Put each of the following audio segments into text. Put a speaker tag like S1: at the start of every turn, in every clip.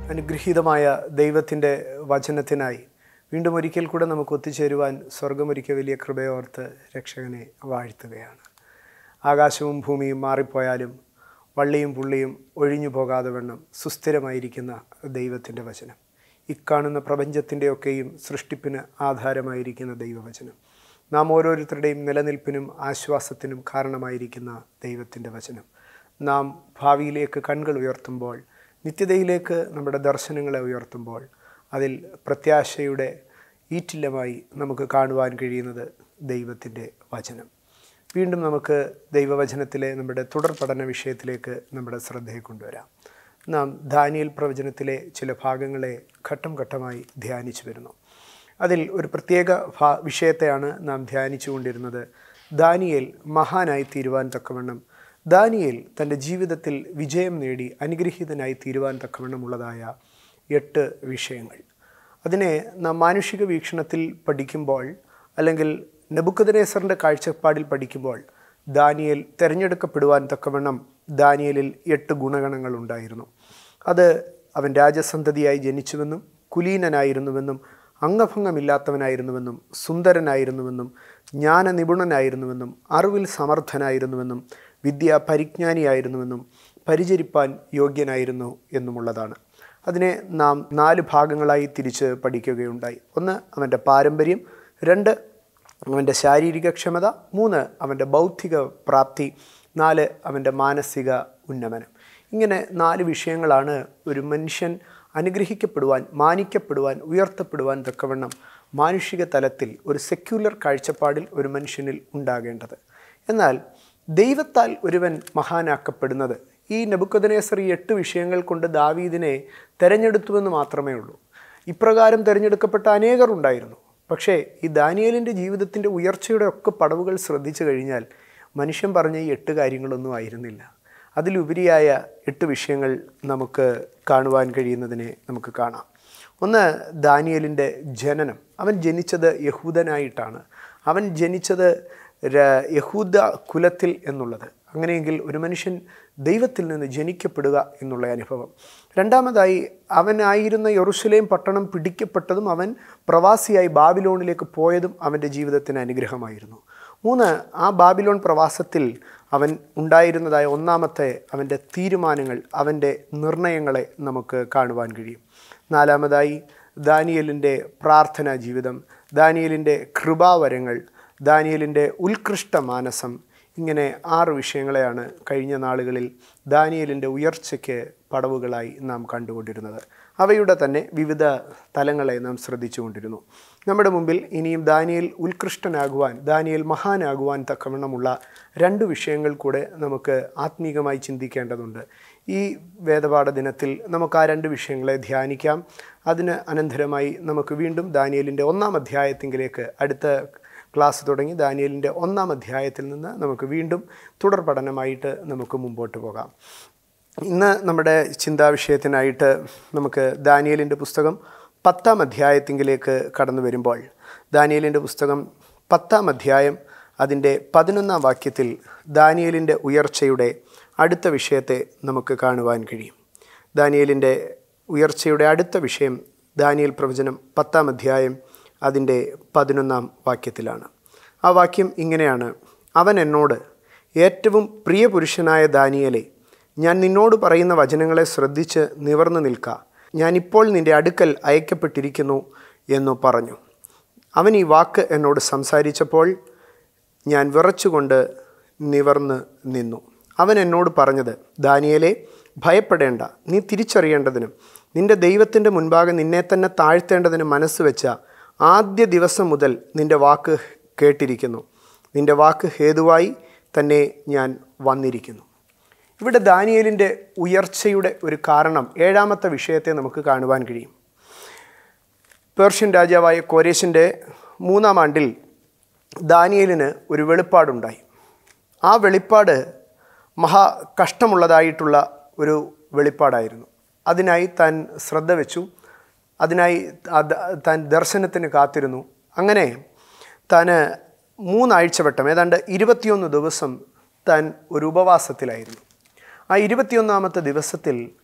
S1: അനുഗ്രഹീതമായ ദൈവത്തിൻ്റെ വചനത്തിനായി വീണ്ടും ഒരിക്കൽ കൂടെ നമുക്ക് ഒത്തുചേരുവാൻ സ്വർഗമൊരിക്കൽ വലിയ കൃപയോർത്ത് രക്ഷകനെ വാഴ്ത്തുകയാണ് ആകാശവും ഭൂമിയും മാറിപ്പോയാലും വള്ളിയും പുള്ളിയും ഒഴിഞ്ഞു പോകാതെ വണ്ണം സുസ്ഥിരമായിരിക്കുന്ന ദൈവത്തിൻ്റെ വചനം ഇക്കാണുന്ന പ്രപഞ്ചത്തിൻ്റെയൊക്കെയും സൃഷ്ടിപ്പിന് ആധാരമായിരിക്കുന്ന ദൈവവചനം നാം ഓരോരുത്തരുടെയും നിലനിൽപ്പിനും ആശ്വാസത്തിനും കാരണമായിരിക്കുന്ന ദൈവത്തിൻ്റെ വചനം നാം ഭാവിയിലേക്ക് കൺകൾ ഉയർത്തുമ്പോൾ നിത്യതയിലേക്ക് നമ്മുടെ ദർശനങ്ങളെ ഉയർത്തുമ്പോൾ അതിൽ പ്രത്യാശയുടെ ഈറ്റില്ലമായി നമുക്ക് കാണുവാൻ കഴിയുന്നത് ദൈവത്തിൻ്റെ വചനം വീണ്ടും നമുക്ക് ദൈവവചനത്തിലെ നമ്മുടെ തുടർ പഠന വിഷയത്തിലേക്ക് നമ്മുടെ ശ്രദ്ധയെ കൊണ്ടുവരാം നാം ദാനിയൽ പ്രവചനത്തിലെ ചില ഭാഗങ്ങളെ ഘട്ടം ഘട്ടമായി ധ്യാനിച്ചു വരുന്നു അതിൽ ഒരു പ്രത്യേക ഭാ വിഷയത്തെയാണ് നാം ധ്യാനിച്ചുകൊണ്ടിരുന്നത് ദാനിയേൽ മഹാനായി തീരുവാൻ തക്കവണ്ണം ദാനിയേൽ തൻ്റെ ജീവിതത്തിൽ വിജയം നേടി അനുഗ്രഹീതനായി തീരുവാൻ തക്കവണ്ണമുള്ളതായ എട്ട് വിഷയങ്ങൾ അതിനെ നാം മാനുഷിക വീക്ഷണത്തിൽ പഠിക്കുമ്പോൾ അല്ലെങ്കിൽ നെബുക്കദനേസറിൻ്റെ കാഴ്ചപ്പാടിൽ പഠിക്കുമ്പോൾ ദാനിയേൽ തിരഞ്ഞെടുക്കപ്പെടുവാൻ തക്കവണ്ണം ദാനിയേലിൽ എട്ട് ഗുണഗണങ്ങൾ ഉണ്ടായിരുന്നു അത് അവൻ രാജസന്തതിയായി ജനിച്ചുവെന്നും കുലീനനായിരുന്നുവെന്നും അംഗഭംഗമില്ലാത്തവനായിരുന്നുവെന്നും സുന്ദരനായിരുന്നുവെന്നും ജ്ഞാന നിപുണനായിരുന്നുവെന്നും അറിവിൽ സമർത്ഥനായിരുന്നുവെന്നും വിദ്യാ പരിജ്ഞാനിയായിരുന്നുവെന്നും പരിചരിപ്പാൻ യോഗ്യനായിരുന്നു എന്നുമുള്ളതാണ് അതിനെ നാം നാല് ഭാഗങ്ങളായി തിരിച്ച് പഠിക്കുകയുണ്ടായി ഒന്ന് അവൻ്റെ പാരമ്പര്യം രണ്ട് അവൻ്റെ ശാരീരിക ക്ഷമത മൂന്ന് അവൻ്റെ ബൗദ്ധിക പ്രാപ്തി നാല് അവൻ്റെ മാനസിക ഉന്നമനം ഇങ്ങനെ നാല് വിഷയങ്ങളാണ് ഒരു മനുഷ്യൻ അനുഗ്രഹിക്കപ്പെടുവാൻ മാനിക്കപ്പെടുവാൻ ഉയർത്തപ്പെടുവാൻ തക്കവണ്ണം മാനുഷിക തലത്തിൽ ഒരു സെക്യുലർ കാഴ്ചപ്പാടിൽ ഒരു മനുഷ്യനിൽ ഉണ്ടാകേണ്ടത് എന്നാൽ ദൈവത്താൽ ഒരുവൻ മഹാനാക്കപ്പെടുന്നത് ഈ നെബുക്കദനേസർ ഈ എട്ട് വിഷയങ്ങൾ കൊണ്ട് ദാവീദിനെ തെരഞ്ഞെടുത്തുവെന്ന് മാത്രമേ ഉള്ളൂ ഇപ്രകാരം തിരഞ്ഞെടുക്കപ്പെട്ട അനേകർ ഉണ്ടായിരുന്നു പക്ഷേ ഈ ദാനിയലിൻ്റെ ജീവിതത്തിൻ്റെ ഉയർച്ചയുടെ ഒക്കെ പടവുകൾ ശ്രദ്ധിച്ചു കഴിഞ്ഞാൽ മനുഷ്യൻ പറഞ്ഞ ഈ എട്ട് കാര്യങ്ങളൊന്നും ആയിരുന്നില്ല അതിലുപരിയായ എട്ട് വിഷയങ്ങൾ നമുക്ക് കാണുവാൻ കഴിയുന്നതിനെ നമുക്ക് കാണാം ഒന്ന് ദാനിയലിൻ്റെ ജനനം അവൻ ജനിച്ചത് യഹൂദനായിട്ടാണ് അവൻ ജനിച്ചത് ര- യഹൂദ കുലത്തിൽ എന്നുള്ളത് അങ്ങനെയെങ്കിൽ ഒരു മനുഷ്യൻ ദൈവത്തിൽ നിന്ന് ജനിക്കപ്പെടുക എന്നുള്ള അനുഭവം രണ്ടാമതായി അവനായിരുന്ന യെറുസലേം പട്ടണം പിടിക്കപ്പെട്ടതും അവൻ പ്രവാസിയായി ബാബിലോണിലേക്ക് പോയതും അവൻ്റെ ജീവിതത്തിന് അനുഗ്രഹമായിരുന്നു മൂന്ന് ആ ബാബിലോൺ പ്രവാസത്തിൽ അവൻ ഉണ്ടായിരുന്നതായ ഒന്നാമത്തെ അവൻ്റെ തീരുമാനങ്ങൾ അവൻ്റെ നിർണയങ്ങളെ നമുക്ക് കാണുവാൻ കഴിയും നാലാമതായി ദാനിയലിൻ്റെ പ്രാർത്ഥനാ ജീവിതം ദാനിയലിൻ്റെ കൃപാവരങ്ങൾ ദാനിയലിൻ്റെ ഉത്കൃഷ്ട മാനസം ഇങ്ങനെ ആറ് വിഷയങ്ങളെയാണ് കഴിഞ്ഞ നാളുകളിൽ ദാനിയലിൻ്റെ ഉയർച്ചയ്ക്ക് പടവുകളായി നാം കണ്ടുകൊണ്ടിരുന്നത് അവയുടെ തന്നെ വിവിധ തലങ്ങളെ നാം ശ്രദ്ധിച്ചുകൊണ്ടിരുന്നു നമ്മുടെ മുമ്പിൽ ഇനിയും ദാനിയൽ ഉത്കൃഷ്ടനാകുവാൻ ദാനിയൽ മഹാനാകുവാൻ തക്കവണ്ണമുള്ള രണ്ട് വിഷയങ്ങൾ കൂടെ നമുക്ക് ആത്മീകമായി ചിന്തിക്കേണ്ടതുണ്ട് ഈ വേദപാഠ ദിനത്തിൽ നമുക്ക് ആ രണ്ട് വിഷയങ്ങളെ ധ്യാനിക്കാം അതിന് അനന്തരമായി നമുക്ക് വീണ്ടും ദാനിയലിൻ്റെ ഒന്നാം അധ്യായത്തിങ്കിലേക്ക് അടുത്ത ക്ലാസ് തുടങ്ങി ദാനിയലിൻ്റെ ഒന്നാം അധ്യായത്തിൽ നിന്ന് നമുക്ക് വീണ്ടും തുടർ പഠനമായിട്ട് നമുക്ക് മുമ്പോട്ട് പോകാം ഇന്ന് നമ്മുടെ ചിന്താവിഷയത്തിനായിട്ട് നമുക്ക് ദാനിയലിൻ്റെ പുസ്തകം പത്താം അധ്യായത്തിങ്കിലേക്ക് കടന്നു വരുമ്പോൾ ദാനിയലിൻ്റെ പുസ്തകം പത്താം അധ്യായം അതിൻ്റെ പതിനൊന്നാം വാക്യത്തിൽ ദാനിയലിൻ്റെ ഉയർച്ചയുടെ അടുത്ത വിഷയത്തെ നമുക്ക് കാണുവാൻ കഴിയും ദാനിയലിൻ്റെ ഉയർച്ചയുടെ അടുത്ത വിഷയം ദാനിയൽ പ്രവചനം പത്താം അധ്യായം അതിൻ്റെ പതിനൊന്നാം വാക്യത്തിലാണ് ആ വാക്യം ഇങ്ങനെയാണ് അവൻ എന്നോട് ഏറ്റവും പ്രിയ പുരുഷനായ ദാനിയലെ ഞാൻ നിന്നോട് പറയുന്ന വചനങ്ങളെ ശ്രദ്ധിച്ച് നിവർന്നു നിൽക്ക ഞാനിപ്പോൾ നിൻ്റെ അടുക്കൽ അയക്കപ്പെട്ടിരിക്കുന്നു എന്നു പറഞ്ഞു അവൻ ഈ വാക്ക് എന്നോട് സംസാരിച്ചപ്പോൾ ഞാൻ വിറച്ചുകൊണ്ട് നിവർന്ന് നിന്നു അവൻ എന്നോട് പറഞ്ഞത് ദാനിയലെ ഭയപ്പെടേണ്ട നീ തിരിച്ചറിയേണ്ടതിനും നിന്റെ ദൈവത്തിൻ്റെ മുൻപാകെ നിന്നെ തന്നെ താഴ്ത്തേണ്ടതിന് മനസ്സ് വെച്ച ആദ്യ ദിവസം മുതൽ നിന്റെ വാക്ക് കേട്ടിരിക്കുന്നു നിന്റെ വാക്ക് ഹേതുവായി തന്നെ ഞാൻ വന്നിരിക്കുന്നു ഇവിടെ ദാനിയേലിൻ്റെ ഉയർച്ചയുടെ ഒരു കാരണം ഏഴാമത്തെ വിഷയത്തെ നമുക്ക് കാണുവാൻ കഴിയും പേർഷ്യൻ രാജാവായ കോരേശിൻ്റെ മൂന്നാം ആണ്ടിൽ ദാനിയേലിന് ഒരു വെളിപ്പാടുണ്ടായി ആ വെളിപ്പാട് മഹാ കഷ്ടമുള്ളതായിട്ടുള്ള ഒരു വെളിപ്പാടായിരുന്നു അതിനായി താൻ ശ്രദ്ധ വെച്ചു അതിനായി അത് താൻ ദർശനത്തിന് കാത്തിരുന്നു അങ്ങനെ താൻ മൂന്നാഴ്ച വട്ടം ഏതാണ്ട് ഇരുപത്തിയൊന്ന് ദിവസം താൻ ഒരു ഉപവാസത്തിലായിരുന്നു ആ ഇരുപത്തിയൊന്നാമത്തെ ദിവസത്തിൽ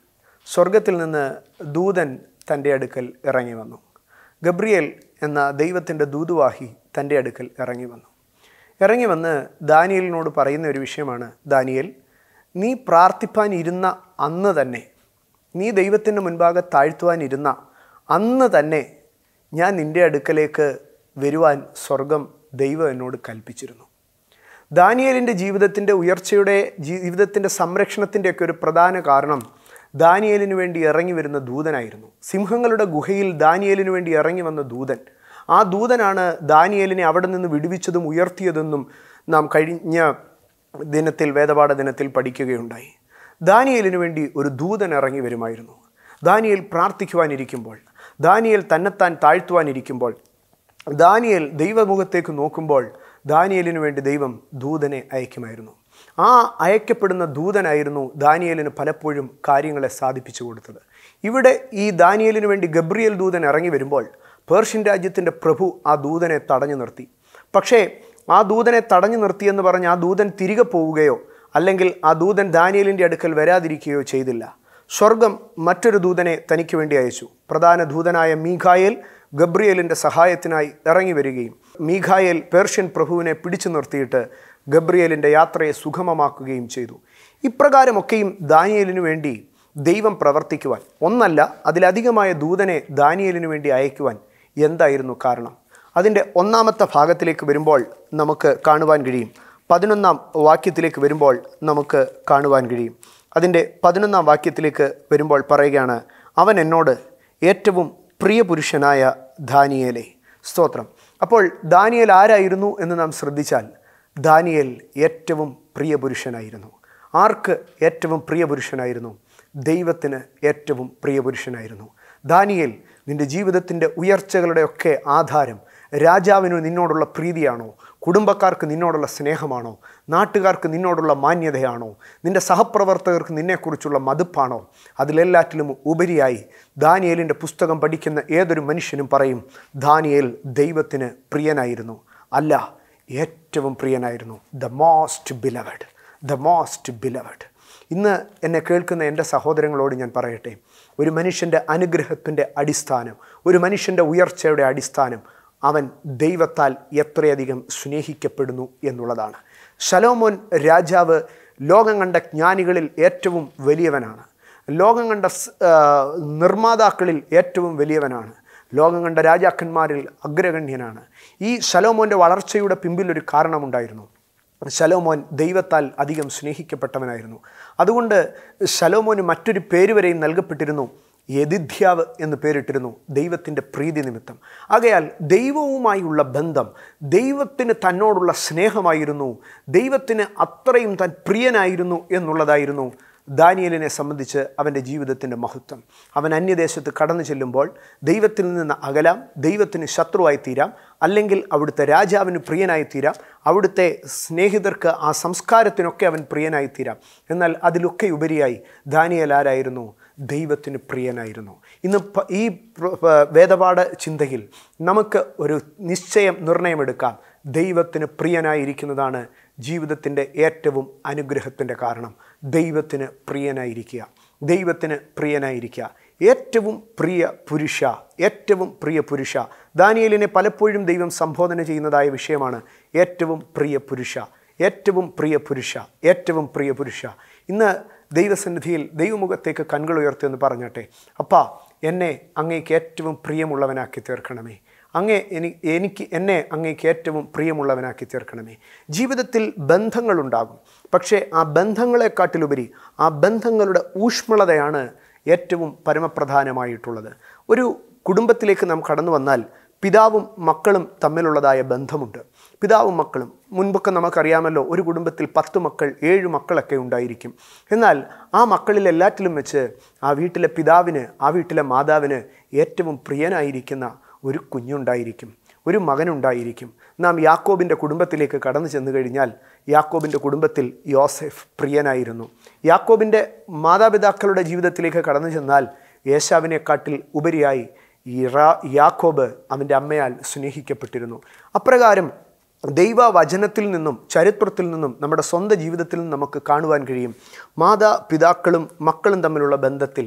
S1: സ്വർഗത്തിൽ നിന്ന് ദൂതൻ തൻ്റെ അടുക്കൽ ഇറങ്ങി വന്നു ഗബ്രിയേൽ എന്ന ദൈവത്തിൻ്റെ ദൂതുവാഹി തൻ്റെ അടുക്കൽ ഇറങ്ങി വന്നു ഇറങ്ങി വന്ന് ദാനിയലിനോട് പറയുന്ന ഒരു വിഷയമാണ് ദാനിയൽ നീ പ്രാർത്ഥിപ്പാൻ ഇരുന്ന അന്ന് തന്നെ നീ ദൈവത്തിൻ്റെ മുൻപാകെ താഴ്ത്തുവാൻ ഇരുന്ന അന്ന് തന്നെ ഞാൻ നിൻ്റെ അടുക്കലേക്ക് വരുവാൻ സ്വർഗം ദൈവം എന്നോട് കൽപ്പിച്ചിരുന്നു ദാനിയേലിൻ്റെ ജീവിതത്തിൻ്റെ ഉയർച്ചയുടെ ജീവിതത്തിൻ്റെ സംരക്ഷണത്തിൻ്റെയൊക്കെ ഒരു പ്രധാന കാരണം ദാനിയേലിന് വേണ്ടി ഇറങ്ങി വരുന്ന ദൂതനായിരുന്നു സിംഹങ്ങളുടെ ഗുഹയിൽ ദാനിയേലിന് വേണ്ടി ഇറങ്ങി വന്ന ദൂതൻ ആ ദൂതനാണ് ദാനിയേലിനെ അവിടെ നിന്ന് വിടുവിച്ചതും ഉയർത്തിയതെന്നും നാം കഴിഞ്ഞ ദിനത്തിൽ വേദപാഠ ദിനത്തിൽ പഠിക്കുകയുണ്ടായി ദാനിയേലിന് വേണ്ടി ഒരു ദൂതൻ ഇറങ്ങി വരുമായിരുന്നു ദാനിയേൽ പ്രാർത്ഥിക്കുവാനിരിക്കുമ്പോൾ ദാനിയേൽ തന്നെത്താൻ താഴ്ത്തുവാനിരിക്കുമ്പോൾ ദാനിയേൽ ദൈവമുഖത്തേക്ക് നോക്കുമ്പോൾ ദാനിയേലിന് വേണ്ടി ദൈവം ദൂതനെ അയക്കുമായിരുന്നു ആ അയക്കപ്പെടുന്ന ദൂതനായിരുന്നു ദാനിയേലിന് പലപ്പോഴും കാര്യങ്ങളെ സാധിപ്പിച്ചു കൊടുത്തത് ഇവിടെ ഈ ദാനിയേലിന് വേണ്ടി ഗബ്രിയേൽ ദൂതൻ ഇറങ്ങി വരുമ്പോൾ പേർഷ്യൻ രാജ്യത്തിൻ്റെ പ്രഭു ആ ദൂതനെ തടഞ്ഞു നിർത്തി പക്ഷേ ആ ദൂതനെ തടഞ്ഞു നിർത്തിയെന്ന് പറഞ്ഞ് ആ ദൂതൻ തിരികെ പോവുകയോ അല്ലെങ്കിൽ ആ ദൂതൻ ദാനിയേലിൻ്റെ അടുക്കൽ വരാതിരിക്കുകയോ ചെയ്തില്ല സ്വർഗം മറ്റൊരു ദൂതനെ തനിക്ക് വേണ്ടി അയച്ചു പ്രധാന ദൂതനായ മീഖായേൽ ഗബ്രിയേലിൻ്റെ സഹായത്തിനായി ഇറങ്ങി വരികയും മീഖായേൽ പേർഷ്യൻ പ്രഭുവിനെ പിടിച്ചു നിർത്തിയിട്ട് ഗബ്രിയേലിൻ്റെ യാത്രയെ സുഗമമാക്കുകയും ചെയ്തു ഇപ്രകാരമൊക്കെയും ദാനിയേലിനു വേണ്ടി ദൈവം പ്രവർത്തിക്കുവാൻ ഒന്നല്ല അതിലധികമായ ദൂതനെ ദാനിയേലിനു വേണ്ടി അയക്കുവാൻ എന്തായിരുന്നു കാരണം അതിൻ്റെ ഒന്നാമത്തെ ഭാഗത്തിലേക്ക് വരുമ്പോൾ നമുക്ക് കാണുവാൻ കഴിയും പതിനൊന്നാം വാക്യത്തിലേക്ക് വരുമ്പോൾ നമുക്ക് കാണുവാൻ കഴിയും അതിൻ്റെ പതിനൊന്നാം വാക്യത്തിലേക്ക് വരുമ്പോൾ പറയുകയാണ് അവൻ എന്നോട് ഏറ്റവും പ്രിയപുരുഷനായ ദാനിയേലെ സ്തോത്രം അപ്പോൾ ദാനിയേൽ ആരായിരുന്നു എന്ന് നാം ശ്രദ്ധിച്ചാൽ ദാനിയേൽ ഏറ്റവും പ്രിയപുരുഷനായിരുന്നു ആർക്ക് ഏറ്റവും പ്രിയപുരുഷനായിരുന്നു ദൈവത്തിന് ഏറ്റവും പ്രിയപുരുഷനായിരുന്നു ദാനിയേൽ നിൻ്റെ ജീവിതത്തിൻ്റെ ഉയർച്ചകളുടെയൊക്കെ ആധാരം രാജാവിന് നിന്നോടുള്ള പ്രീതിയാണോ കുടുംബക്കാർക്ക് നിന്നോടുള്ള സ്നേഹമാണോ നാട്ടുകാർക്ക് നിന്നോടുള്ള മാന്യതയാണോ നിൻ്റെ സഹപ്രവർത്തകർക്ക് നിന്നെക്കുറിച്ചുള്ള മതിപ്പാണോ അതിലെല്ലാറ്റിലും ഉപരിയായി ദാനിയേലിൻ്റെ പുസ്തകം പഠിക്കുന്ന ഏതൊരു മനുഷ്യനും പറയും ദാനിയേൽ ദൈവത്തിന് പ്രിയനായിരുന്നു അല്ല ഏറ്റവും പ്രിയനായിരുന്നു the most beloved the most beloved ഇന്ന് എന്നെ കേൾക്കുന്ന എൻ്റെ സഹോദരങ്ങളോട് ഞാൻ പറയട്ടെ ഒരു മനുഷ്യൻ്റെ അനുഗ്രഹത്തിൻ്റെ അടിസ്ഥാനം ഒരു മനുഷ്യൻ്റെ ഉയർച്ചയുടെ അടിസ്ഥാനം അവൻ ദൈവത്താൽ എത്രയധികം സ്നേഹിക്കപ്പെടുന്നു എന്നുള്ളതാണ് ശലോമോൻ രാജാവ് ലോകം കണ്ട ജ്ഞാനികളിൽ ഏറ്റവും വലിയവനാണ് ലോകം കണ്ട സ്- ആ, നിർമ്മാതാക്കളിൽ ഏറ്റവും വലിയവനാണ് ലോകം കണ്ട രാജാക്കന്മാരിൽ അഗ്രഗണ്യനാണ് ഈ ശലോമോൻ്റെ വളർച്ചയുടെ പിമ്പിൽ ഒരു കാരണമുണ്ടായിരുന്നു ശലോമോൻ ദൈവത്താൽ അധികം സ്നേഹിക്കപ്പെട്ടവനായിരുന്നു അതുകൊണ്ട് ശലോമോന് മറ്റൊരു പേര് വരെയും നൽകപ്പെട്ടിരുന്നു യതിഥ്യാവ് എന്ന് പേരിട്ടിരുന്നു ദൈവത്തിൻ്റെ പ്രീതി നിമിത്തം ആകയാൽ ദൈവവുമായുള്ള ബന്ധം ദൈവത്തിന് തന്നോടുള്ള സ്നേഹമായിരുന്നു ദൈവത്തിന് അത്രയും താൻ പ്രിയനായിരുന്നു എന്നുള്ളതായിരുന്നു ദാനിയലിനെ സംബന്ധിച്ച് അവൻ്റെ ജീവിതത്തിൻ്റെ മഹത്വം അവൻ അന്യദേശത്ത് കടന്നു ചെല്ലുമ്പോൾ ദൈവത്തിൽ നിന്ന് അകലാം ദൈവത്തിന് ശത്രുവായി തീരാം അല്ലെങ്കിൽ അവിടുത്തെ രാജാവിന് പ്രിയനായി തീരാം അവിടുത്തെ സ്നേഹിതർക്ക് ആ സംസ്കാരത്തിനൊക്കെ അവൻ പ്രിയനായി തീരാം എന്നാൽ അതിലൊക്കെ ഉപരിയായി ദാനിയൽ ആരായിരുന്നു ദൈവത്തിന് പ്രിയനായിരുന്നു ഇന്ന് പ- ഈ പ്ര- പ- വേദപാഠ ചിന്തയിൽ നമുക്ക് ഒരു നിശ്ചയം നിർണയമെടുക്കാം ദൈവത്തിന് പ്രിയനായിരിക്കുന്നതാണ് ജീവിതത്തിൻ്റെ ഏറ്റവും അനുഗ്രഹത്തിൻ്റെ കാരണം ദൈവത്തിന് പ്രിയനായിരിക്കുക ദൈവത്തിന് പ്രിയനായിരിക്കുക ഏറ്റവും പ്രിയ പുരുഷ ഏറ്റവും പ്രിയ പുരുഷ ദാനിയേലിനെ പലപ്പോഴും ദൈവം സംബോധന ചെയ്യുന്നതായ വിഷയമാണ് ഏറ്റവും പ്രിയ പുരുഷ ഏറ്റവും പ്രിയ പുരുഷ ഏറ്റവും പ്രിയ പുരുഷ ഇന്ന് ദൈവസന്നിധിയിൽ ദൈവമുഖത്തേക്ക് കൺകൾ ഉയർത്തുമെന്ന് പറഞ്ഞട്ടെ അപ്പാ എന്നെ അങ്ങേക്ക് ഏറ്റവും പ്രിയമുള്ളവനാക്കി തീർക്കണമേ അങ്ങേ എനി എനിക്ക് എന്നെ അങ്ങേക്ക് ഏറ്റവും പ്രിയമുള്ളവനാക്കി തീർക്കണമേ ജീവിതത്തിൽ ബന്ധങ്ങളുണ്ടാകും പക്ഷേ ആ ബന്ധങ്ങളെക്കാട്ടിലുപരി ആ ബന്ധങ്ങളുടെ ഊഷ്മളതയാണ് ഏറ്റവും പരമപ്രധാനമായിട്ടുള്ളത് ഒരു കുടുംബത്തിലേക്ക് നാം കടന്നു വന്നാൽ പിതാവും മക്കളും തമ്മിലുള്ളതായ ബന്ധമുണ്ട് പിതാവും മക്കളും മുൻപൊക്കെ നമുക്കറിയാമല്ലോ ഒരു കുടുംബത്തിൽ പത്ത് മക്കൾ ഏഴ് മക്കളൊക്കെ ഉണ്ടായിരിക്കും എന്നാൽ ആ മക്കളിൽ എല്ലാറ്റിലും വെച്ച് ആ വീട്ടിലെ പിതാവിന് ആ വീട്ടിലെ മാതാവിന് ഏറ്റവും പ്രിയനായിരിക്കുന്ന ഒരു കുഞ്ഞുണ്ടായിരിക്കും ഒരു മകനുണ്ടായിരിക്കും നാം യാക്കോബിൻ്റെ കുടുംബത്തിലേക്ക് കടന്നു ചെന്ന് കഴിഞ്ഞാൽ യാക്കോബിൻ്റെ കുടുംബത്തിൽ യോസെഫ് പ്രിയനായിരുന്നു യാക്കോബിൻ്റെ മാതാപിതാക്കളുടെ ജീവിതത്തിലേക്ക് കടന്നു ചെന്നാൽ യേശാവിനെക്കാട്ടിൽ ഉപരിയായി ഈ റാ- യാക്കോബ് അവൻ്റെ അമ്മയാൽ സ്നേഹിക്കപ്പെട്ടിരുന്നു അപ്രകാരം ദൈവവചനത്തിൽ നിന്നും ചരിത്രത്തിൽ നിന്നും നമ്മുടെ സ്വന്തം ജീവിതത്തിൽ നിന്നും നമുക്ക് കാണുവാൻ കഴിയും മാതാപിതാക്കളും മക്കളും തമ്മിലുള്ള ബന്ധത്തിൽ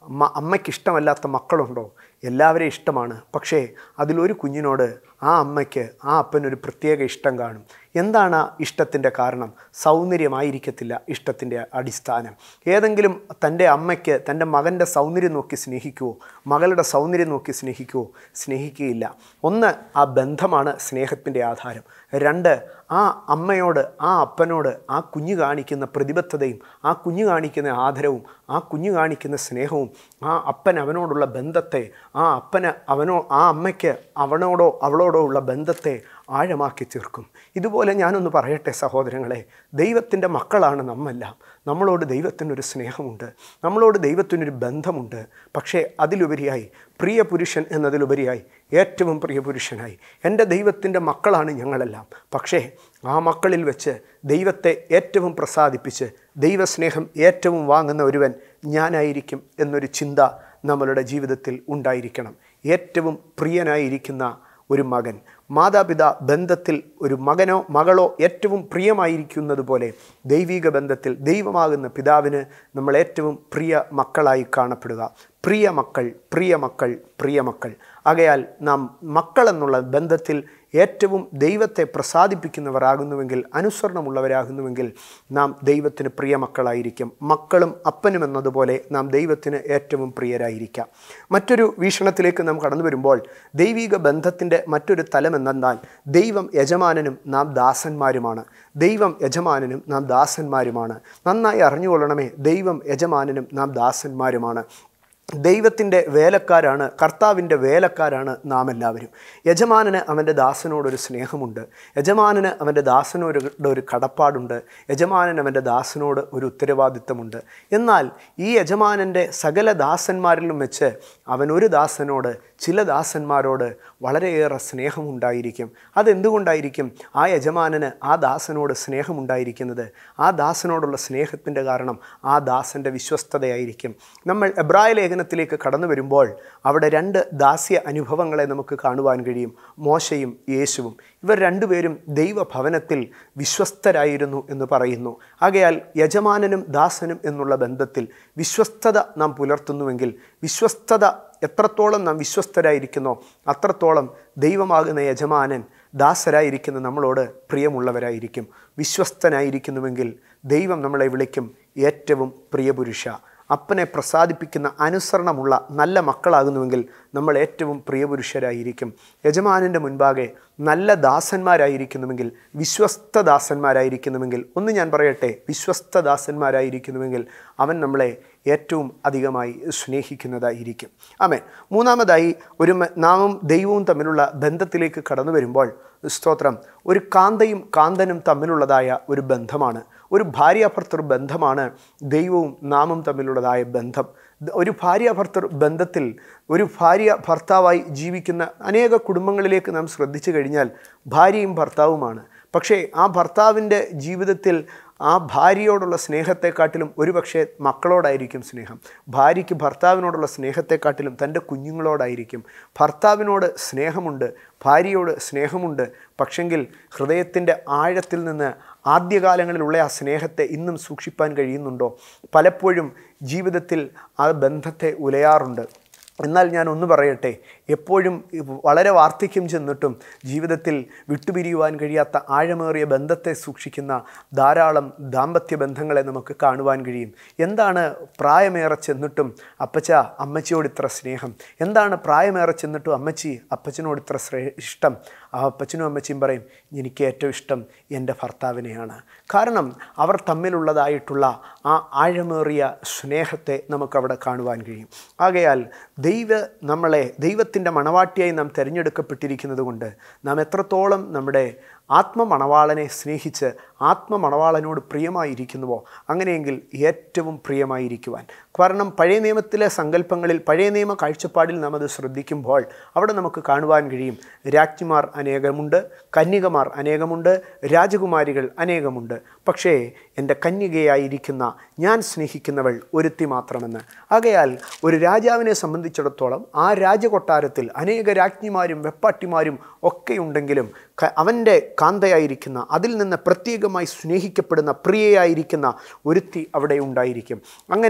S1: മ- അമ്മയ്ക്ക് ഇഷ്ടമല്ലാത്ത മക്കളുണ്ടോ എല്ലാവരെയും ഇഷ്ടമാണ് പക്ഷേ അതിലൊരു കുഞ്ഞിനോട് ആ അമ്മയ്ക്ക് ആ അപ്പനൊരു പ്രത്യേക ഇഷ്ടം കാണും എന്താണ് ആ ഇഷ്ടത്തിൻ്റെ കാരണം സൗന്ദര്യമായിരിക്കത്തില്ല ഇഷ്ടത്തിൻ്റെ അടിസ്ഥാനം ഏതെങ്കിലും തൻ്റെ അമ്മയ്ക്ക് തൻ്റെ മകൻ്റെ സൗന്ദര്യം നോക്കി സ്നേഹിക്കുവോ മകളുടെ സൗന്ദര്യം നോക്കി സ്നേഹിക്കുവോ സ്നേഹിക്കുകയില്ല ഒന്ന് ആ ബന്ധമാണ് സ്നേഹത്തിൻ്റെ ആധാരം രണ്ട് ആ അമ്മയോട് ആ അപ്പനോട് ആ കുഞ്ഞ് കാണിക്കുന്ന പ്രതിബദ്ധതയും ആ കുഞ്ഞ് കാണിക്കുന്ന ആദരവും ആ കുഞ്ഞ് കാണിക്കുന്ന സ്നേഹവും ആ അപ്പൻ അവനോടുള്ള ബന്ധത്തെ ആ അപ്പന് അവനോ ആ അമ്മയ്ക്ക് അവനോടോ അവളോടോ ഉള്ള ബന്ധത്തെ ആഴമാക്കി തീർക്കും ഇതുപോലെ ഞാനൊന്ന് പറയട്ടെ സഹോദരങ്ങളെ ദൈവത്തിൻ്റെ മക്കളാണ് നമ്മെല്ലാം നമ്മളോട് ദൈവത്തിനൊരു സ്നേഹമുണ്ട് നമ്മളോട് ദൈവത്തിനൊരു ബന്ധമുണ്ട് പക്ഷേ അതിലുപരിയായി പ്രിയ പുരുഷൻ എന്നതിലുപരിയായി ഏറ്റവും പ്രിയ പുരുഷനായി എൻ്റെ ദൈവത്തിൻ്റെ മക്കളാണ് ഞങ്ങളെല്ലാം പക്ഷേ ആ മക്കളിൽ വെച്ച് ദൈവത്തെ ഏറ്റവും പ്രസാദിപ്പിച്ച് ദൈവസ്നേഹം ഏറ്റവും വാങ്ങുന്ന ഒരുവൻ ഞാനായിരിക്കും എന്നൊരു ചിന്ത നമ്മളുടെ ജീവിതത്തിൽ ഉണ്ടായിരിക്കണം ഏറ്റവും പ്രിയനായിരിക്കുന്ന ഒരു മകൻ മാതാപിതാ ബന്ധത്തിൽ ഒരു മകനോ മകളോ ഏറ്റവും പ്രിയമായിരിക്കുന്നത് പോലെ ദൈവിക ബന്ധത്തിൽ ദൈവമാകുന്ന പിതാവിന് നമ്മൾ ഏറ്റവും പ്രിയ മക്കളായി കാണപ്പെടുക പ്രിയ മക്കൾ പ്രിയ മക്കൾ പ്രിയ മക്കൾ ആകയാൽ നാം മക്കൾ എന്നുള്ള ബന്ധത്തിൽ ഏറ്റവും ദൈവത്തെ പ്രസാദിപ്പിക്കുന്നവരാകുന്നുവെങ്കിൽ അനുസരണമുള്ളവരാകുന്നുവെങ്കിൽ നാം ദൈവത്തിന് പ്രിയ മക്കളായിരിക്കും മക്കളും അപ്പനും എന്നതുപോലെ നാം ദൈവത്തിന് ഏറ്റവും പ്രിയരായിരിക്കാം മറ്റൊരു വീക്ഷണത്തിലേക്ക് നാം കടന്നു വരുമ്പോൾ ദൈവിക ബന്ധത്തിൻ്റെ മറ്റൊരു തലം എന്നാൽ ദൈവം യജമാനനും നാം ദാസന്മാരുമാണ് ദൈവം യജമാനനും നാം ദാസന്മാരുമാണ് നന്നായി അറിഞ്ഞുകൊള്ളണമേ ദൈവം യജമാനനും നാം ദാസന്മാരുമാണ് ദൈവത്തിൻ്റെ വേലക്കാരാണ് കർത്താവിൻ്റെ വേലക്കാരാണ് നാം എല്ലാവരും യജമാനന് അവൻ്റെ ദാസനോടൊരു സ്നേഹമുണ്ട് യജമാനന് അവൻ്റെ ദാസനോട് ഒരു കടപ്പാടുണ്ട് യജമാനന് അവൻ്റെ ദാസനോട് ഒരു ഉത്തരവാദിത്തമുണ്ട് എന്നാൽ ഈ യജമാനൻ്റെ സകല ദാസന്മാരിലും വെച്ച് അവൻ ഒരു ദാസനോട് ചില ദാസന്മാരോട് വളരെയേറെ സ്നേഹമുണ്ടായിരിക്കും അതെന്തുകൊണ്ടായിരിക്കും ആ യജമാനന് ആ ദാസനോട് സ്നേഹമുണ്ടായിരിക്കുന്നത് ആ ദാസനോടുള്ള സ്നേഹത്തിൻ്റെ കാരണം ആ ദാസൻ്റെ വിശ്വസ്തതയായിരിക്കും നമ്മൾ എബ്രായ ലേഖനത്തിലേക്ക് കടന്നു വരുമ്പോൾ അവിടെ രണ്ട് ദാസ്യ അനുഭവങ്ങളെ നമുക്ക് കാണുവാൻ കഴിയും മോശയും യേശുവും ഇവർ രണ്ടുപേരും ദൈവഭവനത്തിൽ വിശ്വസ്തരായിരുന്നു എന്ന് പറയുന്നു ആകയാൽ യജമാനനും ദാസനും എന്നുള്ള ബന്ധത്തിൽ വിശ്വസ്തത നാം പുലർത്തുന്നുവെങ്കിൽ വിശ്വസ്തത എത്രത്തോളം നാം വിശ്വസ്തരായിരിക്കുന്നോ അത്രത്തോളം ദൈവമാകുന്ന യജമാനൻ ദാസരായിരിക്കുന്ന നമ്മളോട് പ്രിയമുള്ളവരായിരിക്കും വിശ്വസ്തനായിരിക്കുന്നുവെങ്കിൽ ദൈവം നമ്മളെ വിളിക്കും ഏറ്റവും പ്രിയപുരുഷ അപ്പനെ പ്രസാദിപ്പിക്കുന്ന അനുസരണമുള്ള നല്ല മക്കളാകുന്നുവെങ്കിൽ നമ്മൾ ഏറ്റവും പ്രിയപുരുഷരായിരിക്കും യജമാനൻ്റെ മുൻപാകെ നല്ല ദാസന്മാരായിരിക്കുന്നുവെങ്കിൽ വിശ്വസ്ത ദാസന്മാരായിരിക്കുന്നുവെങ്കിൽ ഒന്ന് ഞാൻ പറയട്ടെ വിശ്വസ്ത ദാസന്മാരായിരിക്കുന്നുവെങ്കിൽ അവൻ നമ്മളെ ഏറ്റവും അധികമായി സ്നേഹിക്കുന്നതായിരിക്കും ആമേൻ മൂന്നാമതായി ഒരു മ- നാമും ദൈവവും തമ്മിലുള്ള ബന്ധത്തിലേക്ക് കടന്നു വരുമ്പോൾ സ്തോത്രം ഒരു കാന്തയും കാന്തനും തമ്മിലുള്ളതായ ഒരു ബന്ധമാണ് ഒരു ഭാര്യാഭർത്തൃ ബന്ധമാണ് ദൈവവും നാമും തമ്മിലുള്ളതായ ബന്ധം ദ- ഒരു ഭാര്യാഭർത്തൃ ബന്ധത്തിൽ ഒരു ഭാര്യ ഭർത്താവായി ജീവിക്കുന്ന അനേക കുടുംബങ്ങളിലേക്ക് നാം ശ്രദ്ധിച്ചു കഴിഞ്ഞാൽ ഭാര്യയും ഭർത്താവുമാണ് പക്ഷേ ആ ഭർത്താവിൻ്റെ ജീവിതത്തിൽ ആ ഭാര്യയോടുള്ള സ്നേഹത്തെക്കാട്ടിലും ഒരുപക്ഷെ മക്കളോടായിരിക്കും സ്നേഹം ഭാര്യയ്ക്ക് ഭർത്താവിനോടുള്ള സ്നേഹത്തെക്കാട്ടിലും തൻ്റെ കുഞ്ഞുങ്ങളോടായിരിക്കും ഭർത്താവിനോട് സ്നേഹമുണ്ട് ഭാര്യയോട് സ്നേഹമുണ്ട് പക്ഷെങ്കിൽ ഹൃദയത്തിൻ്റെ ആഴത്തിൽ നിന്ന് ആദ്യകാലങ്ങളിലുള്ള ആ സ്നേഹത്തെ ഇന്നും സൂക്ഷിപ്പാൻ കഴിയുന്നുണ്ടോ പലപ്പോഴും ജീവിതത്തിൽ ആ ബന്ധത്തെ ഉലയാറുണ്ട് എന്നാൽ ഞാൻ ഒന്ന് പറയട്ടെ എപ്പോഴും വളരെ വാർദ്ധക്യം ചെന്നിട്ടും ജീവിതത്തിൽ വിട്ടുപിരിയുവാൻ കഴിയാത്ത ആഴമേറിയ ബന്ധത്തെ സൂക്ഷിക്കുന്ന ധാരാളം ദാമ്പത്യ ബന്ധങ്ങളെ നമുക്ക് കാണുവാൻ കഴിയും എന്താണ് പ്രായമേറെ ചെന്നിട്ടും അപ്പച്ച അമ്മച്ചിയോട് ഇത്ര സ്നേഹം എന്താണ് പ്രായമേറെ ചെന്നിട്ടും അമ്മച്ചി അപ്പച്ചനോട് ഇത്ര ശ്രേ ഇഷ്ടം ആ അപ്പച്ചനും അമ്മച്ചിയും പറയും എനിക്ക് ഏറ്റവും ഇഷ്ടം എൻ്റെ ഭർത്താവിനെയാണ് കാരണം അവർ തമ്മിലുള്ളതായിട്ടുള്ള ആ ആഴമേറിയ സ്നേഹത്തെ നമുക്കവിടെ കാണുവാൻ കഴിയും ആകയാൽ ദൈവ നമ്മളെ ദൈവത്തിൻ്റെ മണവാട്ടിയായി നാം തിരഞ്ഞെടുക്കപ്പെട്ടിരിക്കുന്നത് കൊണ്ട് നാം എത്രത്തോളം നമ്മുടെ ആത്മമണവാളനെ സ്നേഹിച്ച് ആത്മമണവാളനോട് പ്രിയമായിരിക്കുന്നുവോ അങ്ങനെയെങ്കിൽ ഏറ്റവും പ്രിയമായിരിക്കുവാൻ കാരണം പഴയ നിയമത്തിലെ സങ്കല്പങ്ങളിൽ പഴയ നിയമ കാഴ്ചപ്പാടിൽ നാം അത് ശ്രദ്ധിക്കുമ്പോൾ അവിടെ നമുക്ക് കാണുവാൻ കഴിയും രാജ്ഞിമാർ അനേകമുണ്ട് കന്യകമാർ അനേകമുണ്ട് രാജകുമാരികൾ അനേകമുണ്ട് പക്ഷേ എൻ്റെ കന്യകയായിരിക്കുന്ന ഞാൻ സ്നേഹിക്കുന്നവൾ ഒരുത്തി മാത്രമെന്ന് ആകയാൽ ഒരു രാജാവിനെ സംബന്ധിച്ചിടത്തോളം ആ രാജകൊട്ടാരത്തിൽ അനേക രാജ്ഞിമാരും വെപ്പാട്ടിമാരും ഒക്കെ ഉണ്ടെങ്കിലും ക- അവൻ്റെ കാന്തയായിരിക്കുന്ന അതിൽ നിന്ന് പ്രത്യേകമായി സ്നേഹിക്കപ്പെടുന്ന പ്രിയയായിരിക്കുന്ന ഒരുത്തി അവിടെ ഉണ്ടായിരിക്കും അങ്ങനെ പഴയ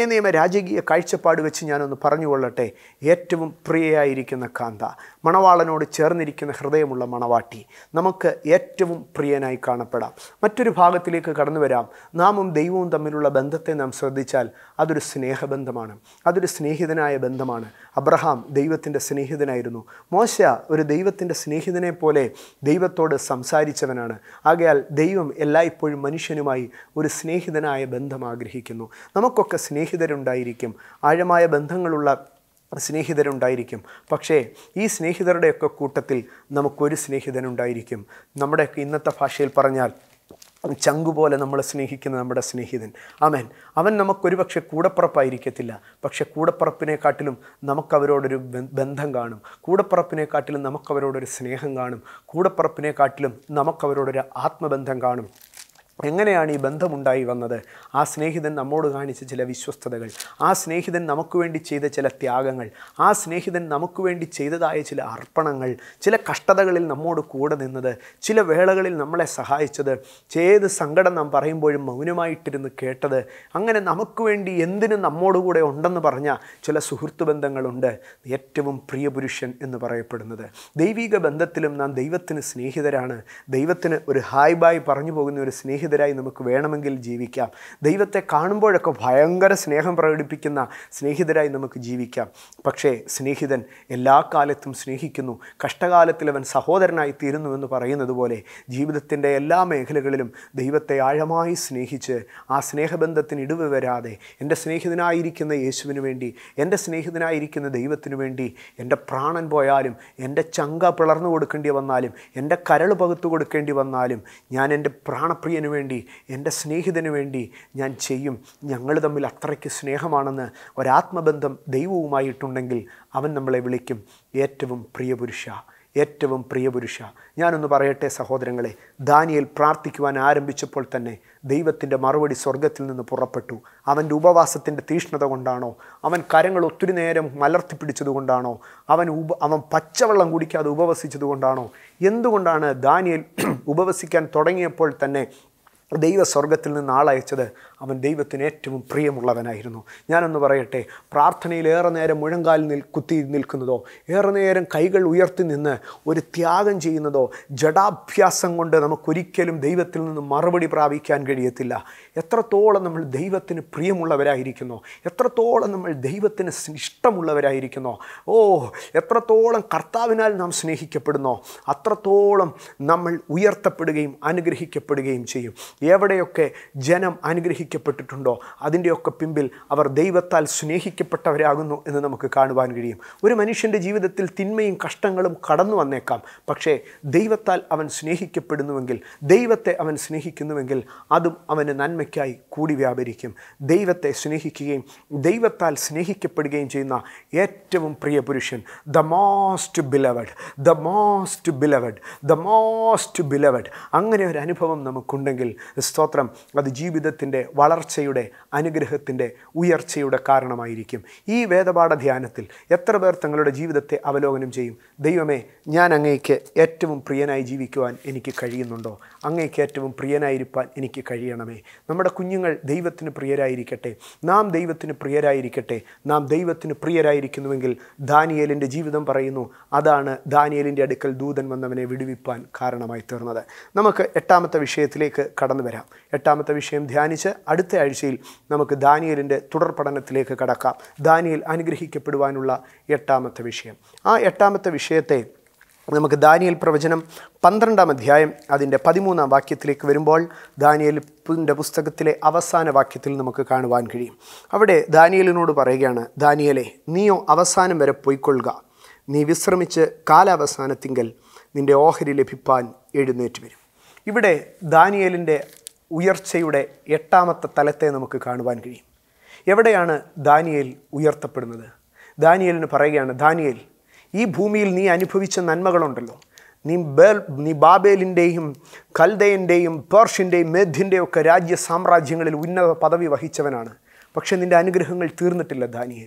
S1: പഴയ നിയമ രാജകീയ കാഴ്ചപ്പാട് വെച്ച് ഞാനൊന്ന് പറഞ്ഞുകൊള്ളട്ടെ ഏറ്റവും പ്രിയയായിരിക്കുന്ന കാന്ത മണവാളനോട് ചേർന്നിരിക്കുന്ന ഹൃദയമുള്ള മണവാട്ടി നമുക്ക് ഏറ്റവും പ്രിയനായി കാണപ്പെടാം മറ്റൊരു ഭാഗത്തിലേക്ക് കടന്നു വരാം നാമും ദൈവവും തമ്മിലുള്ള ബന്ധത്തെ നാം ശ്രദ്ധിച്ചാൽ അതൊരു സ്നേഹബന്ധമാണ് അതൊരു സ്നേഹിതനായ ബന്ധമാണ് അബ്രഹാം ദൈവത്തിൻ്റെ സ്നേഹിതനായിരുന്നു മോശ ഒരു ദൈവത്തിൻ്റെ സ്നേഹിതനെ പോലെ ദൈവത്തോട് സംസാരിച്ചവനാണ് ആകയാൽ ദൈവം എല്ലായ്പ്പോഴും മനുഷ്യനുമായി ഒരു സ്നേഹിതനായ ബന്ധം ആഗ്രഹിക്കുന്നു നമുക്കൊക്കെ സ്നേഹിതരുണ്ടായിരിക്കും ആഴമായ ബന്ധങ്ങളുള്ള സ്നേഹിതരുണ്ടായിരിക്കും പക്ഷേ ഈ സ്നേഹിതരുടെയൊക്കെ കൂട്ടത്തിൽ നമുക്കൊരു സ്നേഹിതനുണ്ടായിരിക്കും നമ്മുടെയൊക്കെ ഇന്നത്തെ ഭാഷയിൽ പറഞ്ഞാൽ ചങ്കുപോലെ നമ്മളെ സ്നേഹിക്കുന്ന നമ്മുടെ സ്നേഹിതൻ അവൻ അവൻ നമുക്കൊരു പക്ഷേ കൂടപ്പുറപ്പായിരിക്കത്തില്ല പക്ഷെ കൂടപ്പുറപ്പിനെക്കാട്ടിലും നമുക്കവരോടൊരു ബ- ബന്ധം കാണും കൂടപ്പുറപ്പിനെക്കാട്ടിലും നമുക്കവരോടൊരു സ്നേഹം കാണും കൂടപ്പുറപ്പിനെക്കാട്ടിലും നമുക്കവരോടൊരു ആത്മബന്ധം കാണും എങ്ങനെയാണ് ഈ ബന്ധമുണ്ടായി വന്നത് ആ സ്നേഹിതൻ നമ്മോട് കാണിച്ച ചില വിശ്വസ്തതകൾ ആ സ്നേഹിതൻ നമുക്ക് വേണ്ടി ചെയ്ത ചില ത്യാഗങ്ങൾ ആ സ്നേഹിതൻ നമുക്ക് വേണ്ടി ചെയ്തതായ ചില അർപ്പണങ്ങൾ ചില കഷ്ടതകളിൽ നമ്മോട് കൂടെ നിന്നത് ചില വേളകളിൽ നമ്മളെ സഹായിച്ചത് ഏത് സങ്കടം നാം പറയുമ്പോഴും മൗനമായിട്ടിരുന്ന് കേട്ടത് അങ്ങനെ നമുക്ക് വേണ്ടി എന്തിനും നമ്മോടുകൂടെ ഉണ്ടെന്ന് പറഞ്ഞ ചില സുഹൃത്ത് ബന്ധങ്ങളുണ്ട് ഏറ്റവും പ്രിയപുരുഷൻ എന്ന് പറയപ്പെടുന്നത് ദൈവിക ബന്ധത്തിലും നാം ദൈവത്തിന് സ്നേഹിതരാണ് ദൈവത്തിന് ഒരു ഹായ് ബായ് പറഞ്ഞു പോകുന്ന ഒരു സ്നേഹിതരായി നമുക്ക് വേണമെങ്കിൽ ജീവിക്കാം ദൈവത്തെ കാണുമ്പോഴൊക്കെ ഭയങ്കര സ്നേഹം പ്രകടിപ്പിക്കുന്ന സ്നേഹിതരായി നമുക്ക് ജീവിക്കാം പക്ഷേ സ്നേഹിതൻ എല്ലാ കാലത്തും സ്നേഹിക്കുന്നു കഷ്ടകാലത്തിൽ അവൻ സഹോദരനായി തീരുന്നു എന്ന് പറയുന്നത് പോലെ ജീവിതത്തിൻ്റെ എല്ലാ മേഖലകളിലും ദൈവത്തെ ആഴമായി സ്നേഹിച്ച് ആ സ്നേഹബന്ധത്തിന് ഇടിവ് വരാതെ എൻ്റെ സ്നേഹിതനായിരിക്കുന്ന യേശുവിന് വേണ്ടി എൻ്റെ സ്നേഹിതനായിരിക്കുന്ന ദൈവത്തിനു വേണ്ടി എൻ്റെ പ്രാണൻ പോയാലും എൻ്റെ ചങ്ക പിളർന്നു കൊടുക്കേണ്ടി വന്നാലും എൻ്റെ കരൾ പകുത്തു കൊടുക്കേണ്ടി വന്നാലും ഞാൻ എൻ്റെ പ്രാണപ്രിയന് വേണ്ടി എൻ്റെ സ്നേഹിതന് വേണ്ടി ഞാൻ ചെയ്യും ഞങ്ങൾ തമ്മിൽ അത്രയ്ക്ക് സ്നേഹമാണെന്ന് ഒരാത്മബന്ധം ദൈവവുമായിട്ടുണ്ടെങ്കിൽ അവൻ നമ്മളെ വിളിക്കും ഏറ്റവും പ്രിയപുരുഷ ഏറ്റവും പ്രിയപുരുഷ ഞാനൊന്ന് പറയട്ടെ സഹോദരങ്ങളെ ദാനിയേൽ പ്രാർത്ഥിക്കുവാൻ ആരംഭിച്ചപ്പോൾ തന്നെ ദൈവത്തിൻ്റെ മറുപടി സ്വർഗത്തിൽ നിന്ന് പുറപ്പെട്ടു അവൻ്റെ ഉപവാസത്തിൻ്റെ തീഷ്ണത കൊണ്ടാണോ അവൻ കരങ്ങൾ ഒത്തിരി നേരം മലർത്തി പിടിച്ചതുകൊണ്ടാണോ അവൻ ഉപ അവൻ പച്ചവെള്ളം കുടിക്കാതെ ഉപവസിച്ചത് കൊണ്ടാണോ എന്തുകൊണ്ടാണ് ദാനിയേൽ ഉപവസിക്കാൻ തുടങ്ങിയപ്പോൾ തന്നെ ദൈവ സ്വർഗത്തിൽ നിന്ന് ആളയച്ചത് അവൻ ദൈവത്തിന് ഏറ്റവും പ്രിയമുള്ളവനായിരുന്നു ഞാനൊന്ന് പറയട്ടെ പ്രാർത്ഥനയിൽ ഏറെ നേരം മുഴങ്കാലിൽ നിൽ കുത്തി നിൽക്കുന്നതോ ഏറെ നേരം കൈകൾ ഉയർത്തി നിന്ന് ഒരു ത്യാഗം ചെയ്യുന്നതോ ജഡാഭ്യാസം കൊണ്ട് നമുക്കൊരിക്കലും ദൈവത്തിൽ നിന്ന് മറുപടി പ്രാപിക്കാൻ കഴിയത്തില്ല എത്രത്തോളം നമ്മൾ ദൈവത്തിന് പ്രിയമുള്ളവരായിരിക്കുന്നോ എത്രത്തോളം നമ്മൾ ദൈവത്തിന് സ് ഇഷ്ടമുള്ളവരായിരിക്കുന്നോ ഓ എത്രത്തോളം കർത്താവിനാൽ നാം സ്നേഹിക്കപ്പെടുന്നോ അത്രത്തോളം നമ്മൾ ഉയർത്തപ്പെടുകയും അനുഗ്രഹിക്കപ്പെടുകയും ചെയ്യും എവിടെയൊക്കെ ജനം അനുഗ്രഹിക്കപ്പെട്ടിട്ടുണ്ടോ അതിൻ്റെയൊക്കെ പിമ്പിൽ അവർ ദൈവത്താൽ സ്നേഹിക്കപ്പെട്ടവരാകുന്നു എന്ന് നമുക്ക് കാണുവാൻ കഴിയും ഒരു മനുഷ്യൻ്റെ ജീവിതത്തിൽ തിന്മയും കഷ്ടങ്ങളും കടന്നു വന്നേക്കാം പക്ഷേ ദൈവത്താൽ അവൻ സ്നേഹിക്കപ്പെടുന്നുവെങ്കിൽ ദൈവത്തെ അവൻ സ്നേഹിക്കുന്നുവെങ്കിൽ അതും അവന് നന്മയ്ക്കായി കൂടി വ്യാപരിക്കും ദൈവത്തെ സ്നേഹിക്കുകയും ദൈവത്താൽ സ്നേഹിക്കപ്പെടുകയും ചെയ്യുന്ന ഏറ്റവും പ്രിയ പുരുഷൻ the most beloved the most beloved the most beloved അങ്ങനെ ഒരു അനുഭവം നമുക്കുണ്ടെങ്കിൽ സ്തോത്രം അത് ജീവിതത്തിൻ്റെ വളർച്ചയുടെ അനുഗ്രഹത്തിൻ്റെ ഉയർച്ചയുടെ കാരണമായിരിക്കും ഈ വേദപാഠ ധ്യാനത്തിൽ എത്ര പേർ തങ്ങളുടെ ജീവിതത്തെ അവലോകനം ചെയ്യും ദൈവമേ ഞാൻ അങ്ങേക്ക് ഏറ്റവും പ്രിയനായി ജീവിക്കുവാൻ എനിക്ക് കഴിയുന്നുണ്ടോ അങ്ങേക്ക് ഏറ്റവും പ്രിയനായിരിക്കാൻ എനിക്ക് കഴിയണമേ നമ്മുടെ കുഞ്ഞുങ്ങൾ ദൈവത്തിന് പ്രിയരായിരിക്കട്ടെ നാം ദൈവത്തിന് പ്രിയരായിരിക്കട്ടെ നാം ദൈവത്തിന് പ്രിയരായിരിക്കുന്നുവെങ്കിൽ ദാനിയേലിൻ്റെ ജീവിതം പറയുന്നു അതാണ് ദാനിയേലിൻ്റെ അടുക്കൽ ദൂതൻ വന്നവനെ വിടുവിപ്പാൻ കാരണമായി തീർന്നത് നമുക്ക് എട്ടാമത്തെ വിഷയത്തിലേക്ക് കടന്നു വരാം എട്ടാമത്തെ വിഷയം ധ്യാനിച്ച് അടുത്ത ആഴ്ചയിൽ നമുക്ക് ദാനിയലിൻ്റെ തുടർ പഠനത്തിലേക്ക് കടക്കാം ദാനിയൽ അനുഗ്രഹിക്കപ്പെടുവാനുള്ള എട്ടാമത്തെ വിഷയം ആ എട്ടാമത്തെ വിഷയത്തെ നമുക്ക് ദാനിയൽ പ്രവചനം പന്ത്രണ്ടാം അധ്യായം അതിൻ്റെ പതിമൂന്നാം വാക്യത്തിലേക്ക് വരുമ്പോൾ ദാനിയലിൻ്റെ പുസ്തകത്തിലെ അവസാന വാക്യത്തിൽ നമുക്ക് കാണുവാൻ കഴിയും അവിടെ ദാനിയലിനോട് പറയുകയാണ് ദാനിയലെ നീയോ അവസാനം വരെ പൊയ്ക്കൊള്ളുക നീ വിശ്രമിച്ച് കാലാവസാനത്തിങ്കൽ നിൻ്റെ ഓഹരി ലഭിപ്പാൻ എഴുന്നേറ്റ് വരും ഇവിടെ ദാനിയലിൻ്റെ ഉയർച്ചയുടെ എട്ടാമത്തെ തലത്തെ നമുക്ക് കാണുവാൻ കഴിയും എവിടെയാണ് ദാനിയേൽ ഉയർത്തപ്പെടുന്നത് ദാനിയേലിന് പറയുകയാണ് ദാനിയേൽ ഈ ഭൂമിയിൽ നീ അനുഭവിച്ച നന്മകളുണ്ടല്ലോ നീ ബേൽ നീ ബാബേലിൻ്റെയും കൽദയൻ്റെയും പേർഷ്യൻ്റെയും മേധ്യൻ്റെയും ഒക്കെ രാജ്യ സാമ്രാജ്യങ്ങളിൽ ഉന്നത പദവി വഹിച്ചവനാണ് പക്ഷെ നിൻ്റെ അനുഗ്രഹങ്ങൾ തീർന്നിട്ടില്ല ദാനിയേൽ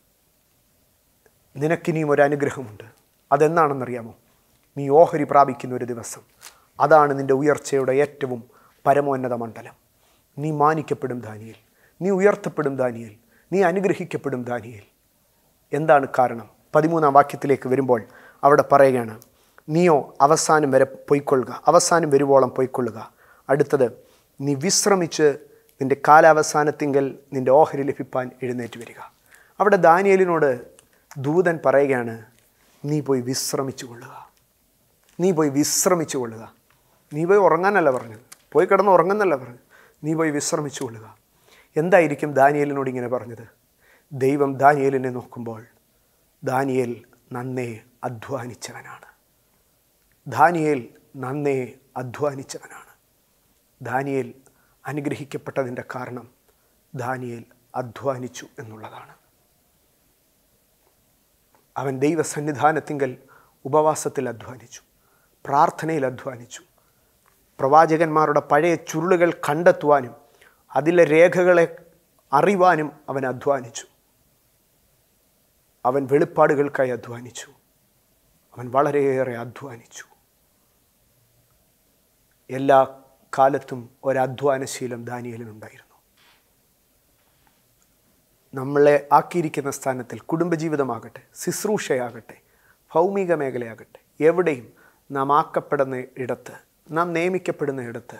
S1: നിനക്കിനിയും ഒരു അനുഗ്രഹമുണ്ട് അതെന്നാണെന്നറിയാമോ നീ ഓഹരി പ്രാപിക്കുന്ന ഒരു ദിവസം അതാണ് നിൻ്റെ ഉയർച്ചയുടെ ഏറ്റവും പരമോന്നത മണ്ഡലം നീ മാനിക്കപ്പെടും ദാനിയേൽ നീ ഉയർത്തപ്പെടും ദാനിയേൽ നീ അനുഗ്രഹിക്കപ്പെടും ദാനിയേൽ എന്താണ് കാരണം പതിമൂന്നാം വാക്യത്തിലേക്ക് വരുമ്പോൾ അവിടെ പറയുകയാണ് നീയോ അവസാനം വരെ പൊയ്ക്കൊള്ളുക അവസാനം വരുവോളം പൊയ്ക്കൊള്ളുക അടുത്തത് നീ വിശ്രമിച്ച് നിൻ്റെ കാലാവസാനത്തിങ്കൽ നിൻ്റെ ഓഹരി ലഭിപ്പാൻ എഴുന്നേറ്റ് വരിക അവിടെ ദാനിയലിനോട് ദൂതൻ പറയുകയാണ് നീ പോയി വിശ്രമിച്ചു കൊള്ളുക നീ പോയി വിശ്രമിച്ചു കൊള്ളുക നീ പോയി ഉറങ്ങാനല്ല പറഞ്ഞത് പോയി കിടന്ന് ഉറങ്ങുന്നല്ല പറഞ്ഞത് നീ പോയി വിശ്രമിച്ചു കൊള്ളുക എന്തായിരിക്കും ദാനിയലിനോട് ഇങ്ങനെ പറഞ്ഞത് ദൈവം ദാനിയലിനെ നോക്കുമ്പോൾ ദാനിയേൽ നന്നേ അധ്വാനിച്ചവനാണ് ദാനിയേൽ നന്നേ അധ്വാനിച്ചവനാണ് ദാനിയേൽ അനുഗ്രഹിക്കപ്പെട്ടതിൻ്റെ കാരണം ദാനിയേൽ അധ്വാനിച്ചു എന്നുള്ളതാണ് അവൻ ദൈവസന്നിധാനത്തിങ്കൽ ഉപവാസത്തിൽ അധ്വാനിച്ചു പ്രാർത്ഥനയിൽ അധ്വാനിച്ചു പ്രവാചകന്മാരുടെ പഴയ ചുരുളുകൾ കണ്ടെത്തുവാനും അതിലെ രേഖകളെ അറിവാനും അവൻ അധ്വാനിച്ചു അവൻ വെളിപ്പാടുകൾക്കായി അധ്വാനിച്ചു അവൻ വളരെയേറെ അധ്വാനിച്ചു എല്ലാ കാലത്തും ഒരധ്വാനശീലം ദാനിയലിനുണ്ടായിരുന്നു നമ്മളെ ആക്കിയിരിക്കുന്ന സ്ഥാനത്തിൽ കുടുംബജീവിതമാകട്ടെ ശുശ്രൂഷയാകട്ടെ ഭൗമിക മേഖലയാകട്ടെ എവിടെയും നാം ആക്കപ്പെടുന്ന ഇടത്ത് നാം നിയമിക്കപ്പെടുന്ന ഇടത്ത്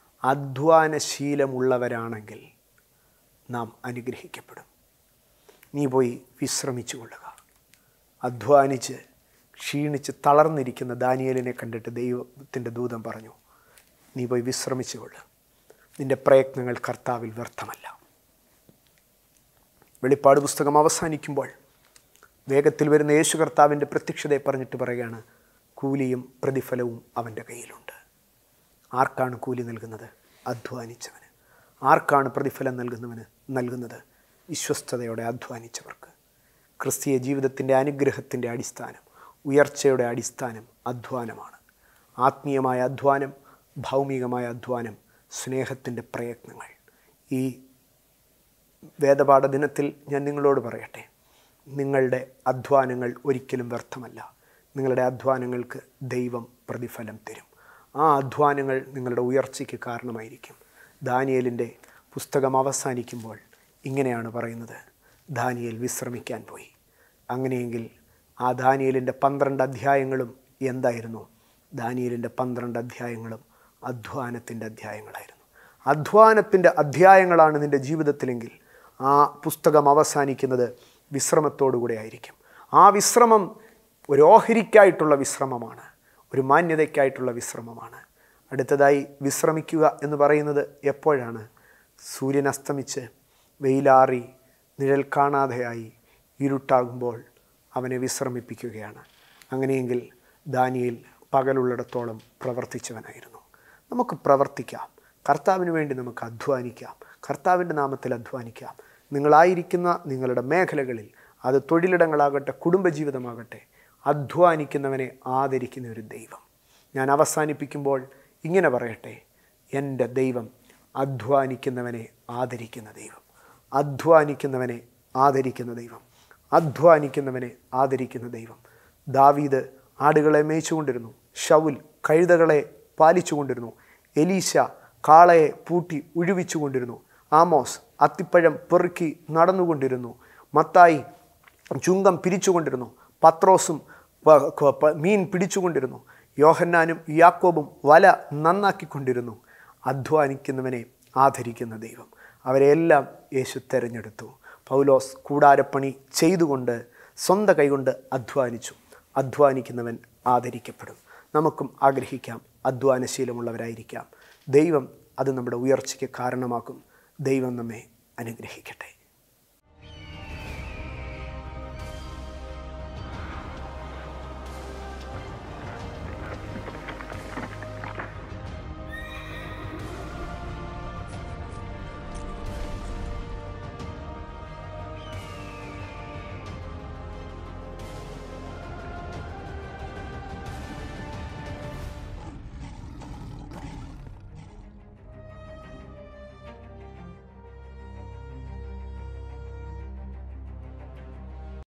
S1: അധ്വാനശീലമുള്ളവരാണെങ്കിൽ നാം അനുഗ്രഹിക്കപ്പെടും നീ പോയി വിശ്രമിച്ചു കൊള്ളുക അധ്വാനിച്ച് ക്ഷീണിച്ച് തളർന്നിരിക്കുന്ന ദാനിയലിനെ കണ്ടിട്ട് ദൈവത്തിൻ്റെ ദൂതം പറഞ്ഞു നീ പോയി വിശ്രമിച്ചു കൊള്ളുക നിൻ്റെ പ്രയത്നങ്ങൾ കർത്താവിൽ വ്യർത്ഥമല്ല വെളിപ്പാട് പുസ്തകം അവസാനിക്കുമ്പോൾ വേഗത്തിൽ വരുന്ന യേശു കർത്താവിൻ്റെ പ്രത്യക്ഷതയെ പറഞ്ഞിട്ട് പറയുകയാണ് കൂലിയും പ്രതിഫലവും അവൻ്റെ കയ്യിലുണ്ട് ആർക്കാണ് കൂലി നൽകുന്നത് അധ്വാനിച്ചവന് ആർക്കാണ് പ്രതിഫലം നൽകുന്നവന് നൽകുന്നത് വിശ്വസ്തയോടെ അധ്വാനിച്ചവർക്ക് ക്രിസ്തീയ ജീവിതത്തിൻ്റെ അനുഗ്രഹത്തിൻ്റെ അടിസ്ഥാനം ഉയർച്ചയുടെ അടിസ്ഥാനം അധ്വാനമാണ് ആത്മീയമായ അധ്വാനം ഭൗമികമായ അധ്വാനം സ്നേഹത്തിൻ്റെ പ്രയത്നങ്ങൾ ഈ വേദപാഠ ദിനത്തിൽ ഞാൻ നിങ്ങളോട് പറയട്ടെ നിങ്ങളുടെ അധ്വാനങ്ങൾ ഒരിക്കലും വ്യർത്ഥമല്ല നിങ്ങളുടെ അധ്വാനങ്ങൾക്ക് ദൈവം പ്രതിഫലം തരും ആ അധ്വാനങ്ങൾ നിങ്ങളുടെ ഉയർച്ചയ്ക്ക് കാരണമായിരിക്കും ദാനിയലിൻ്റെ പുസ്തകം അവസാനിക്കുമ്പോൾ ഇങ്ങനെയാണ് പറയുന്നത് ദാനിയേൽ വിശ്രമിക്കാൻ പോയി അങ്ങനെയെങ്കിൽ ആ ദാനിയലിൻ്റെ പന്ത്രണ്ട് അധ്യായങ്ങളും എന്തായിരുന്നു ദാനിയലിൻ്റെ പന്ത്രണ്ട് അധ്യായങ്ങളും അധ്വാനത്തിൻ്റെ അധ്യായങ്ങളായിരുന്നു അധ്വാനത്തിൻ്റെ അധ്യായങ്ങളാണ് നിൻ്റെ ജീവിതത്തിലെങ്കിൽ ആ പുസ്തകം അവസാനിക്കുന്നത് വിശ്രമത്തോടുകൂടെ ആയിരിക്കും ആ വിശ്രമം ഒരു ഓഹരിക്കായിട്ടുള്ള വിശ്രമമാണ് ഒരു മാന്യതയ്ക്കായിട്ടുള്ള വിശ്രമമാണ് അടുത്തതായി വിശ്രമിക്കുക എന്ന് പറയുന്നത് എപ്പോഴാണ് സൂര്യൻ അസ്തമിച്ച് വെയിലാറി നിഴൽ കാണാതെയായി ഇരുട്ടാകുമ്പോൾ അവനെ വിശ്രമിപ്പിക്കുകയാണ് അങ്ങനെയെങ്കിൽ ദാനിയിൽ പകലുള്ളിടത്തോളം പ്രവർത്തിച്ചവനായിരുന്നു നമുക്ക് പ്രവർത്തിക്കാം കർത്താവിന് വേണ്ടി നമുക്ക് അധ്വാനിക്കാം കർത്താവിൻ്റെ നാമത്തിൽ അധ്വാനിക്കാം നിങ്ങളായിരിക്കുന്ന നിങ്ങളുടെ മേഖലകളിൽ അത് തൊഴിലിടങ്ങളാകട്ടെ കുടുംബജീവിതമാകട്ടെ അധ്വാനിക്കുന്നവനെ ആദരിക്കുന്ന ഒരു ദൈവം ഞാൻ അവസാനിപ്പിക്കുമ്പോൾ ഇങ്ങനെ പറയട്ടെ എൻ്റെ ദൈവം അധ്വാനിക്കുന്നവനെ ആദരിക്കുന്ന ദൈവം അധ്വാനിക്കുന്നവനെ ആദരിക്കുന്ന ദൈവം അധ്വാനിക്കുന്നവനെ ആദരിക്കുന്ന ദൈവം ദാവീദ് ആടുകളെ മേയിച്ചുകൊണ്ടിരുന്നു ഷൗൽ കഴുതകളെ പാലിച്ചുകൊണ്ടിരുന്നു എലീശ കാളയെ പൂട്ടി ഉഴുവിച്ചുകൊണ്ടിരുന്നു ആമോസ് അത്തിപ്പഴം പെറുക്കി നടന്നുകൊണ്ടിരുന്നു മത്തായി ചുങ്കം പിരിച്ചുകൊണ്ടിരുന്നു പത്രോസും പ- ക- പ- മീൻ പിടിച്ചുകൊണ്ടിരുന്നു യോഹന്നാനും യാക്കോബും വല നന്നാക്കിക്കൊണ്ടിരുന്നു അധ്വാനിക്കുന്നവനെ ആദരിക്കുന്ന ദൈവം അവരെല്ലാം യേശു തെരഞ്ഞെടുത്തു പൗലോസ് കൂടാരപ്പണി ചെയ്തുകൊണ്ട് സ്വന്തം കൈകൊണ്ട് അധ്വാനിച്ചു അധ്വാനിക്കുന്നവൻ ആദരിക്കപ്പെടും നമുക്കും ആഗ്രഹിക്കാം അധ്വാനശീലമുള്ളവരായിരിക്കാം ദൈവം അത് നമ്മുടെ ഉയർച്ചയ്ക്ക് കാരണമാക്കും ദൈവം നമ്മെ അനുഗ്രഹിക്കട്ടെ